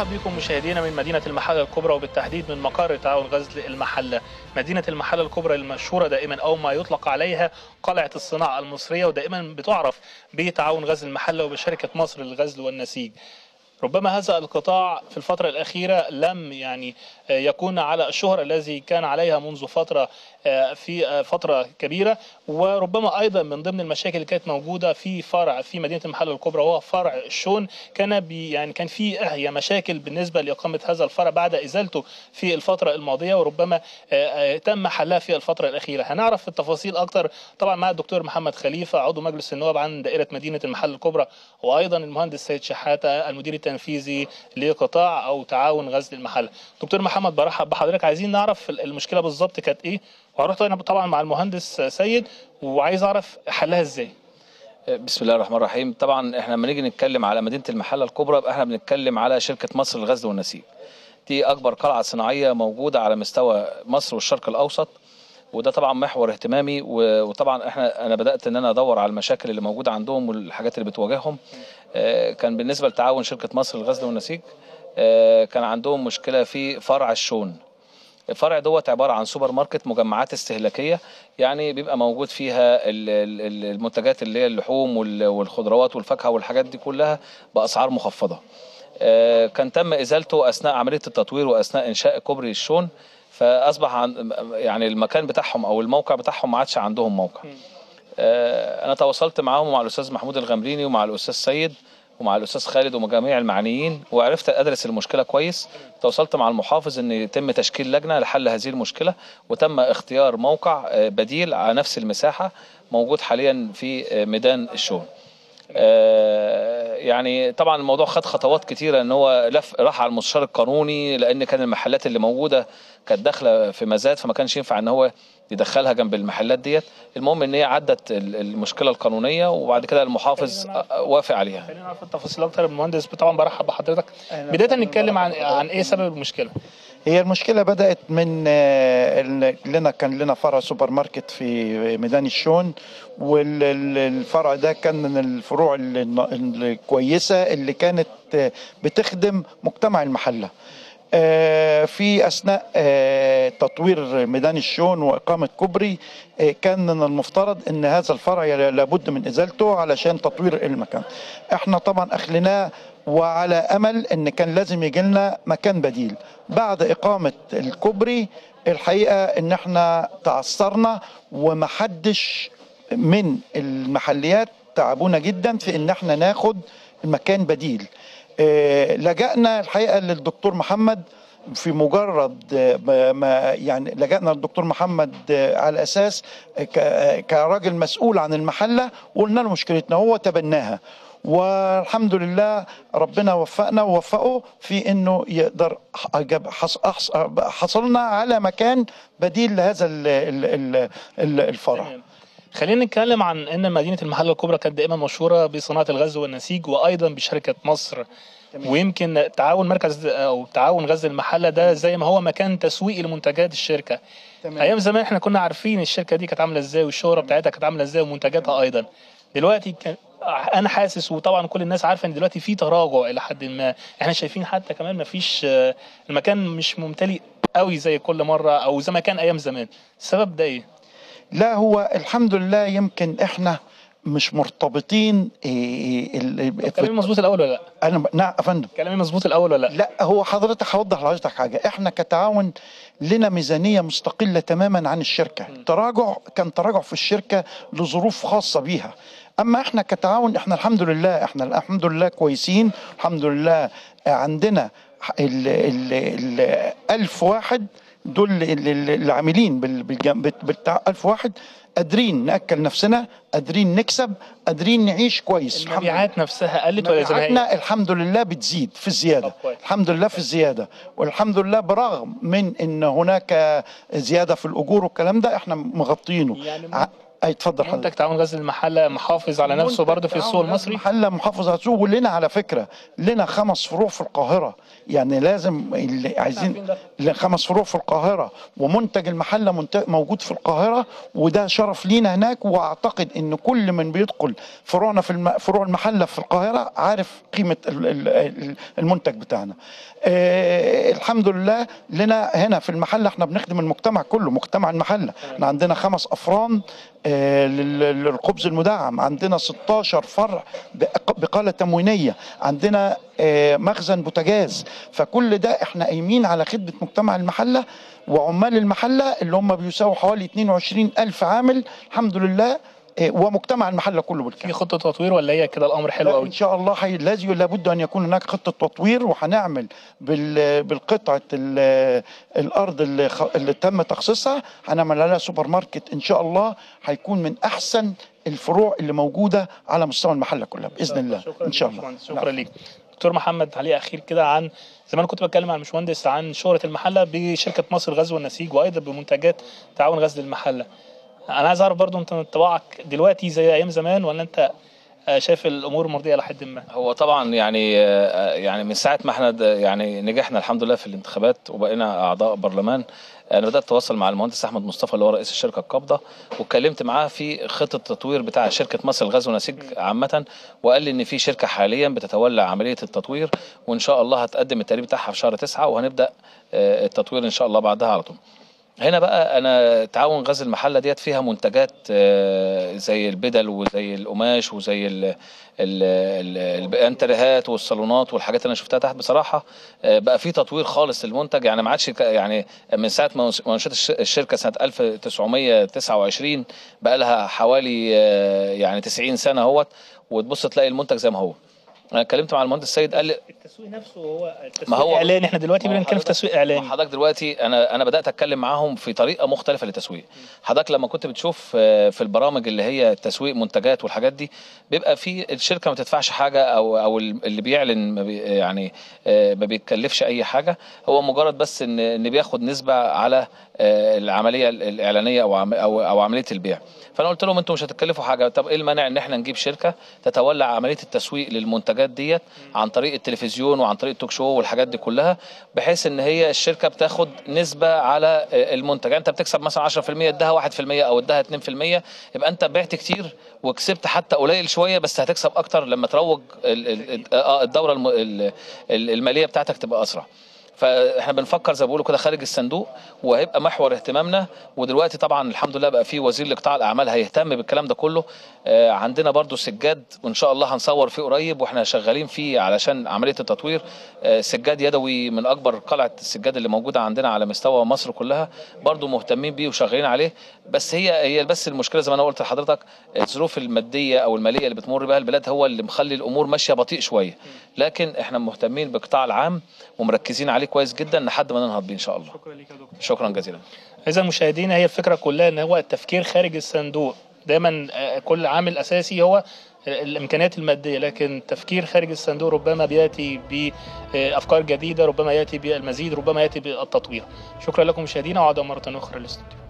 برحب بكم مشاهدينا من مدينة المحلة الكبرى وبالتحديد من مقر تعاون غزل المحلة مدينة المحلة الكبرى المشهورة دائما أو ما يطلق عليها قلعة الصناعة المصرية ودائما بتعرف بتعاون غزل المحلة وبشركة مصر للغزل والنسيج ربما هذا القطاع في الفترة الأخيرة لم يعني يكون على الشهرة الذي كان عليها منذ فترة في فترة كبيرة وربما أيضا من ضمن المشاكل اللي كانت موجودة في فرع في مدينة المحلة الكبرى وهو فرع الشون كان بي يعني كان في هي مشاكل بالنسبة لإقامة هذا الفرع بعد إزالته في الفترة الماضية وربما تم حلها في الفترة الأخيرة هنعرف التفاصيل أكتر طبعا مع الدكتور محمد خليفة عضو مجلس النواب عن دائرة مدينة المحلة الكبرى وأيضا المهندس سيد شحاتة المدير التنفيذي لقطاع أو تعاون غزل المحلة دكتور محمد برحب بحضرتك عايزين نعرف المشكلة بالظبط كانت إيه وهروح طبعا مع المهندس سيد وعايز اعرف حلها ازاي بسم الله الرحمن الرحيم طبعا احنا لما نيجي نتكلم على مدينه المحله الكبرى يبقى احنا بنتكلم على شركه مصر للغزل والنسيج دي اكبر قلعه صناعيه موجوده على مستوى مصر والشرق الاوسط وده طبعا محور اهتمامي وطبعا احنا انا بدات ان انا ادور على المشاكل اللي موجوده عندهم والحاجات اللي بتواجههم كان بالنسبه لتعاون شركه مصر للغزل والنسيج كان عندهم مشكله في فرع الشون الفرع دوت عباره عن سوبر ماركت مجمعات استهلاكيه يعني بيبقى موجود فيها المنتجات اللي هي اللحوم والخضروات والفاكهه والحاجات دي كلها باسعار مخفضه. كان تم ازالته اثناء عمليه التطوير واثناء انشاء كوبري الشون فاصبح عن يعني المكان بتاعهم او الموقع بتاعهم ما عادش عندهم موقع. انا تواصلت معاهم ومع الاستاذ محمود الغمريني ومع الاستاذ سيد ومع الاستاذ خالد وجميع المعنيين وعرفت ادرس المشكله كويس تواصلت مع المحافظ ان يتم تشكيل لجنه لحل هذه المشكله وتم اختيار موقع بديل على نفس المساحه موجود حاليا في ميدان الشون يعني طبعا الموضوع خد خطوات كتيره ان هو لف راح على المستشار القانوني لان كان المحلات اللي موجوده كانت داخله في مزاد فما كانش ينفع ان هو يدخلها جنب المحلات ديت المهم ان هي عدت المشكله القانونيه وبعد كده المحافظ وافق عليها خلينا نعرف التفاصيل اكتر المهندس طبعا برحب بحضرتك بدايه نتكلم عن عن ايه سبب المشكله هي المشكلة بدأت من لنا كان لنا فرع سوبر ماركت في ميدان الشون والفرع ده كان من الفروع الكويسة اللي كانت بتخدم مجتمع المحلة في اثناء تطوير ميدان الشون واقامه كوبري كان من المفترض ان هذا الفرع لابد من ازالته علشان تطوير المكان احنا طبعا اخلناه وعلى امل ان كان لازم يجي لنا مكان بديل بعد اقامه الكوبري الحقيقه ان احنا تعثرنا ومحدش من المحليات تعبونا جدا في ان احنا ناخد مكان بديل لجأنا الحقيقه للدكتور محمد في مجرد ما يعني لجأنا للدكتور محمد على اساس كراجل مسؤول عن المحله وقلنا له مشكلتنا هو تبناها والحمد لله ربنا وفقنا ووفقه في انه يقدر حصلنا على مكان بديل لهذا الفرع خلينا نتكلم عن ان مدينه المحله الكبرى كانت دائما مشهوره بصناعه الغزل والنسيج وايضا بشركه مصر تمام. ويمكن تعاون مركز او تعاون غزل المحله ده زي ما هو مكان تسويقي لمنتجات الشركه تمام. ايام زمان احنا كنا عارفين الشركه دي كانت عامله ازاي والشهره بتاعتها كانت عامله ازاي ومنتجاتها ايضا دلوقتي كان انا حاسس وطبعا كل الناس عارفه ان دلوقتي في تراجع الى حد ما احنا شايفين حتى كمان ما فيش المكان مش ممتلئ قوي زي كل مره او زي ما كان ايام زمان السبب ده ايه لا هو الحمد لله يمكن احنا مش مرتبطين إيه كلامي مظبوط الاول ولا لا؟ انا نعم يا فندم كلامي مظبوط الاول ولا لا؟ لا هو حضرتك هوضح لحضرتك حاجه احنا كتعاون لنا ميزانيه مستقله تماما عن الشركه تراجع كان تراجع في الشركه لظروف خاصه بيها اما احنا كتعاون احنا الحمد لله احنا الحمد لله كويسين الحمد لله عندنا ال ال ال ألف واحد دول العاملين بتاع ألف واحد قادرين ناكل نفسنا قادرين نكسب قادرين نعيش كويس المبيعات نفسها قلت ولا زي مبيعاتنا الحمد لله بتزيد في الزياده الحمد لله في الزياده والحمد لله برغم من ان هناك زياده في الاجور والكلام ده احنا مغطينه يعني أي اتفضل حضرتك منتج تعاون غزل المحله محافظ على نفسه برضه في السوق المصري محل محافظ على السوق ولنا على فكره لنا خمس فروع في القاهره يعني لازم اللي عايزين لنا خمس فروع في القاهره ومنتج المحله منتج موجود في القاهره وده شرف لينا هناك واعتقد ان كل من بيدخل فروعنا في الم... فروع المحله في القاهره عارف قيمه ال- ال- ال- المنتج بتاعنا آه الحمد لله لنا هنا في المحله احنا بنخدم المجتمع كله مجتمع المحله احنا عندنا خمس افران آه، لل- للخبز المدعم عندنا 16 فرع بق- بقالة تموينية عندنا آه، مخزن بوتاجاز فكل ده احنا قايمين على خدمة مجتمع المحلة وعمال المحلة اللي هم بيساووا حوالي 22 ألف عامل الحمد لله آه، ومجتمع المحلة كله بالكامل في خطه تطوير ولا هي كده الامر حلو لا قوي ان شاء الله حي... لازم لابد ان يكون هناك خطه تطوير وهنعمل بال... بالقطعه ال... الارض اللي, خ... اللي تم تخصيصها هنعمل عليها سوبر ماركت ان شاء الله هيكون من احسن الفروع اللي موجوده على مستوى المحله كلها باذن الله شكرا ان شاء ليك يا الله باشمهندس، شكرا ليك دكتور محمد تعليق اخير كده عن زمان كنت بتكلم مع المشمهندس عن شهره المحله بشركه مصر الغزو والنسيج وايضا بمنتجات تعاون غزل المحله انا عايز اعرف برضو انت انطباعك دلوقتي زي ايام زمان ولا انت آه، شايف الامور مرضيه لحد ما هو طبعا يعني آه، يعني من ساعه ما احنا د- يعني نجحنا الحمد لله في الانتخابات وبقينا اعضاء برلمان انا بدات اتواصل مع المهندس احمد مصطفى اللي هو رئيس الشركه القابضه واتكلمت معاه في خطه التطوير بتاع شركه مصر الغاز والنسيج عامه وقال لي ان في شركه حاليا بتتولى عمليه التطوير وان شاء الله هتقدم التقرير بتاعها في شهر تسعة وهنبدا آه، التطوير ان شاء الله بعدها على طول هنا بقى انا تعاون غاز المحله ديت فيها منتجات آه، زي البدل وزي القماش وزي ال ال ال الانتريهات والصالونات والحاجات اللي انا شفتها تحت بصراحه آه، بقى في تطوير خالص للمنتج يعني ما عادش ك- يعني من ساعه ما ما انشئت الش- الشركه سنه 1929 بقى لها حوالي آه، يعني 90 سنه اهوت وتبص تلاقي المنتج زي ما هو انا اتكلمت مع المهندس السيد قال لي التسويق نفسه هو التسويق ما هو- اعلاني احنا دلوقتي ما هو بنتكلم في حضرتك- تسويق اعلاني حضرتك دلوقتي انا انا بدات اتكلم معاهم في طريقه مختلفه للتسويق حضرتك لما كنت بتشوف آه، في البرامج اللي هي تسويق منتجات والحاجات دي بيبقى في الشركه ما تدفعش حاجه او او اللي بيعلن ما بي يعني آه، ما بيتكلفش اي حاجه هو مجرد بس ان ان بياخد نسبه على آه، العمليه الاعلانيه او عم- او او عمليه البيع فانا قلت لهم انتم مش هتتكلفوا حاجه طب ايه المانع ان احنا نجيب شركه تتولى عمليه التسويق للمنتجات ديت عن طريق التلفزيون وعن طريق التوك شو والحاجات دي كلها بحيث ان هي الشركه بتاخد نسبه على آه، المنتج يعني انت بتكسب مثلا 10% ادها 1% او ادها 2% يبقى انت بعت كتير وكسبت حتى قليل شويه بس هتكسب اكتر لما تروج ال- ال- آه، الدوره الم- ال- ال- الماليه بتاعتك تبقى اسرع فاحنا بنفكر زي ما بيقولوا كده خارج الصندوق وهيبقى محور اهتمامنا ودلوقتي طبعا الحمد لله بقى في وزير لقطاع الاعمال هيهتم بالكلام ده كله آه، عندنا برضو سجاد وان شاء الله هنصور فيه قريب واحنا شغالين فيه علشان عمليه التطوير آه، سجاد يدوي من اكبر قلعه السجاد اللي موجوده عندنا على مستوى مصر كلها برضو مهتمين بيه وشغالين عليه بس هي هي بس المشكله زي ما انا قلت لحضرتك الظروف الماديه او الماليه اللي بتمر بها البلاد هو اللي مخلي الامور ماشيه بطيء شويه لكن احنا مهتمين بالقطاع العام ومركزين عليه كويس جدا لحد ما ننهض بيه ان شاء الله شكرا ليك يا دكتور شكرا جزيلا اذا مشاهدينا هي الفكره كلها ان هو التفكير خارج الصندوق دايما آه، كل عامل اساسي هو الامكانيات الماديه لكن التفكير خارج الصندوق ربما بياتي بافكار جديده ربما ياتي بالمزيد ربما ياتي بالتطوير شكرا لكم مشاهدينا وعوده مره اخرى للاستوديو